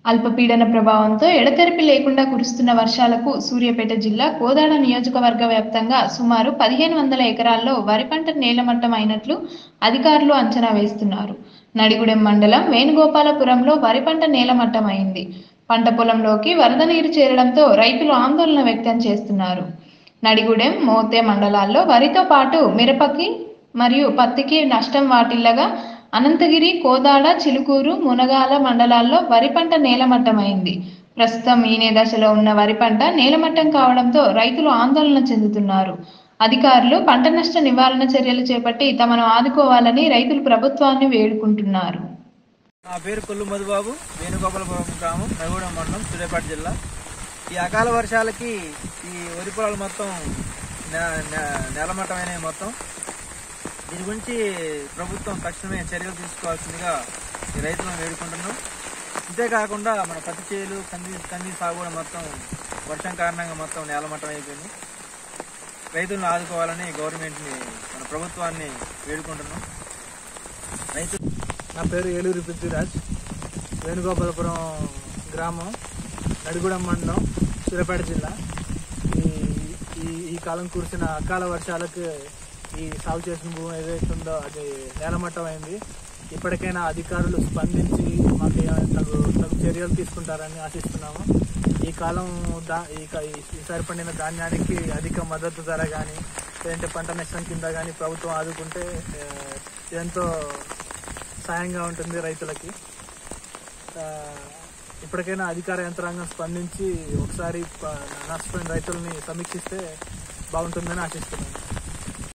అల్పపీడన ప్రభావంతో ఎడతెరిపి లేకుండా కురుస్తున్న వర్షాలకు సూర్యాపేట జిల్లా కోదాడ నియోజకవర్గ వ్యాప్తంగా సుమారు పదిహేను వందల ఎకరాల్లో వరి పంట నేలమట్టం అయినట్లు అధికారులు అంచనా వేస్తున్నారు నడిగూడెం మండలం వేణుగోపాలపురంలో వరి పంట నేలమట్టం అయింది పంట పొలంలోకి వరద నీరు చేరడంతో రైతులు ఆందోళన వ్యక్తం చేస్తున్నారు నడిగూడెం మోతే మండలాల్లో వరితో పాటు మిరపకి మరియు పత్తికి నష్టం వాటిల్లగా అనంతగిరి కోదాడ చిలుకూరు మునగాల మండలాల్లో వరి పంట నేలమట్టమైంది ప్రస్తుతం ఈనే దశలో ఉన్న వరి పంట నేలమట్టం కావడంతో రైతులు ఆందోళన చెందుతున్నారు అధికారులు పంట నష్ట నివారణ చర్యలు చేపట్టి తమను ఆదుకోవాలని రైతులు ప్రభుత్వాన్ని వేడుకుంటున్నారు నా పేరు కొల్లు మధుబాబు వేణుగోపాలపురం గ్రామం నగూడెం మండలం సూర్యాపేట జిల్లా ఈ అకాల వర్షాలకి ఈ వరి పొలాలు మొత్తం నే- నే- నేలమట్టమైనవి మొత్తం దీని గురించి ప్రభుత్వం తక్షణమే చర్యలు తీసుకోవాల్సిందిగా ఈ రైతులను వేడుకుంటున్నాం అంతేకాకుండా మన పత్తి చేలు కంది కంది సాగు కూడా మొత్తం వర్షం కారణంగా మొత్తం నేలమట్టం అయిపోయింది రైతులను ఆదుకోవాలని గవర్నమెంట్ని మన ప్రభుత్వాన్ని వేడుకుంటున్నాం రైతు నా పేరు ఏలూరి పృథ్వీరాజ్ వేణుగోపాలపురం గ్రామం నడిగూడెం మండలం సూర్యాపేట జిల్లా ఈ ఈ ఈ కాలం కురిసిన అకాల వర్షాలకు ఈ సాగు చేసిన భూమి ఏదైతే ఉందో అది నేలమట్టం అయింది ఇప్పటికైనా అధికారులు స్పందించి మాకు ఏమైనా తగు తగు చర్యలు తీసుకుంటారని ఆశిస్తున్నాము ఈ కాలం దా ఈ క- ఈసారి పండిన ధాన్యానికి అధిక మద్దతు ధర కానీ లేదంటే పంట నష్టం కింద కానీ ప్రభుత్వం ఆదుకుంటే ఆ, ఎంతో సాయంగా ఉంటుంది రైతులకి ఆ, ఇప్పటికైనా అధికార యంత్రాంగం స్పందించి ఒకసారి ప- నష్టపోయిన రైతుల్ని సమీక్షిస్తే బాగుంటుందని ఆశిస్తున్నాను